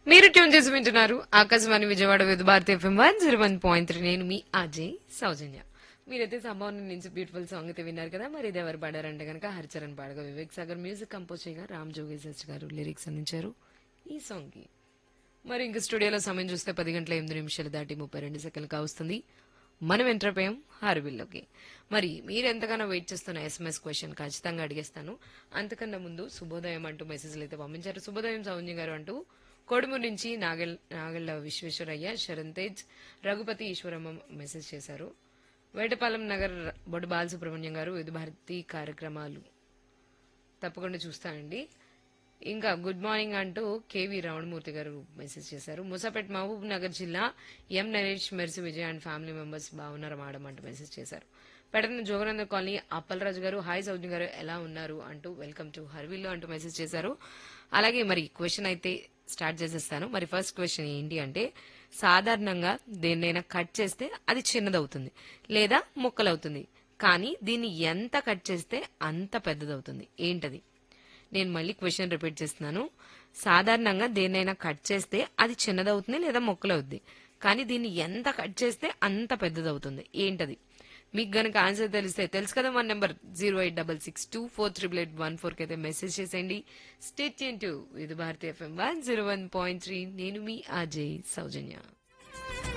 మీరు ట్యూన్ చేసి వింటున్నారు Akashvani Vijayawada with Bharati FM one zero one point three నేను మీ అజయ్ సౌజన్య మీరైతే సంభావన నుంచి బ్యూటిఫుల్ సాంగ్ అయితే విన్నారు కదా మరి ఇది ఎవరు పాడారంటే కనుక హరిచరణ్ పాడగా వివేక్ సాగర్ మ్యూజిక్ కంపోజ్ చేయగా రామ్ జోగేశ్ గారు లిరిక్స్ అందించారు ఈ సాంగ్ కి మరి ఇంక స్టూడియోలో సమయం చూస్తే పది గంటల ఎనిమిది నిమిషాలు దాటి ముప్పై రెండు సెకండ్లు కావస్తుంది మనం ఎంటర్ అయిపోయాం హార్బిల్లోకి మరి మీరు ఎంతగానో వెయిట్ చేస్తున్న ఎస్ఎంఎస్ క్వశ్చన్ ఖచ్చితంగా అడిగేస్తాను అంతకన్నా ముందు శుభోదయం అంటూ మెసేజ్లు అయితే పంపించారు శుభోదయం సౌంజ్య గారు అంటూ కొడుమూరు నుంచి నాగల్ నాగళ్ళ విశ్వేశ్వరయ్య శరణ్ తేజ్ రఘుపతి ఈశ్వరమ్మ మెసేజ్ చేశారు వేటపాలెం నగర్ బొడ్డు బాలసుబ్రహ్మణ్యం గారు విధు భారతి కార్యక్రమాలు తప్పకుండా చూస్తానండి ఇంకా గుడ్ మార్నింగ్ అంటూ కేవీ రమణమూర్తి గారు మెసేజ్ చేశారు ముసాపేట్ మహబూబ్ నగర్ జిల్లా M Naresh Mercy Vijay and family members బాగున్నారు మేడం అంటూ మెసేజ్ చేశారు పెడన జోగనందర్ కాలనీ అప్పలరాజు గారు హాయ్ సౌజన్ గారు ఎలా ఉన్నారు అంటూ వెల్కమ్ టు హర్విల్లు అంటూ మెసేజ్ చేశారు అలాగే మరి క్వశ్చన్ అయితే స్టార్ట్ చేసేస్తాను మరి ఫస్ట్ క్వశ్చన్ ఏంటి అంటే సాధారణంగా దేన్నైనా కట్ చేస్తే అది చిన్నదవుతుంది లేదా ముక్కలవుతుంది కానీ దీన్ని ఎంత కట్ చేస్తే అంత పెద్దదవుతుంది ఏంటది నేను మళ్ళీ క్వశ్చన్ రిపీట్ చేస్తున్నాను సాధారణంగా దేన్నైనా కట్ చేస్తే అది చిన్నదవుతుంది లేదా మొక్కలవుద్ది కానీ దీన్ని ఎంత కట్ చేస్తే అంత పెద్దదవుతుంది ఏంటది మీకు గనక ఆన్సర్ తెలిస్తే తెలుసు కదా మన number zero eight double six two four triple eight one four కి అయితే మెసేజ్ చేసేయండి స్టేట్ టు ఇది Bharatiya FM one zero one point three నేను మీ అజయ్ సౌజన్య